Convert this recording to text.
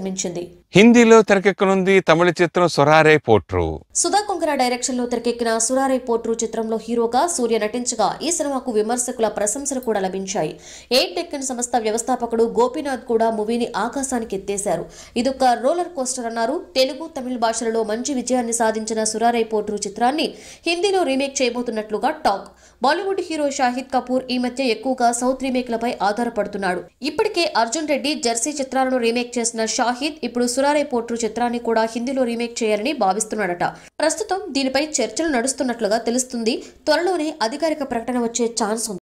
నిర్మించింది హిందీలో తెరకెక్కనుంది తమిళ చిత్రం సొరారే పోట్రు సుధా కొంకర డైరెక్షన్ లో తెరకెక్కిన సురారే పోట్రు చిత్రంలో హీరోగా సూర్య నటించగా ఈ సినిమాకు విమర్శకుల ప్రశంసలు కూడా లభించాయి ఎయిట్ టెక్కన్ సంస్థ వ్యవస్థాపకుడు గోపీనాథ్ కూడా మూవీని ఆకాశానికి ఎత్తేశారు ఇదొక రోలర్ కోస్టర్ అన్నారు తెలుగు తమిళ భాషలలో మంచి విజయాన్ని సాధించిన సురారే పోట్రు చిత్రాన్ని హిందీలో రీమేక్ చేయబోతున్నట్లుగా టాక్ బాలీవుడ్ హీరో షాహిద్ కపూర్ ఈ మధ్య ఎక్కువగా సౌత్ రీమేక్లపై ఆధారపడుతున్నాడు ఇప్పటికే అర్జున్ రెడ్డి జెర్సీ చిత్రాలను రీమేక్ చేసిన షాహిద్ ఇప్పుడు సురారే పోట్రు చిత్రాన్ని కూడా హిందీలో రీమేక్ చేయాలని భావిస్తున్నాడట ప్రస్తుతం దీనిపై చర్చలు నడుస్తున్నట్లుగా తెలుస్తుంది త్వరలోనే అధికారిక ప్రకటన వచ్చే ఛాన్స్ ఉంది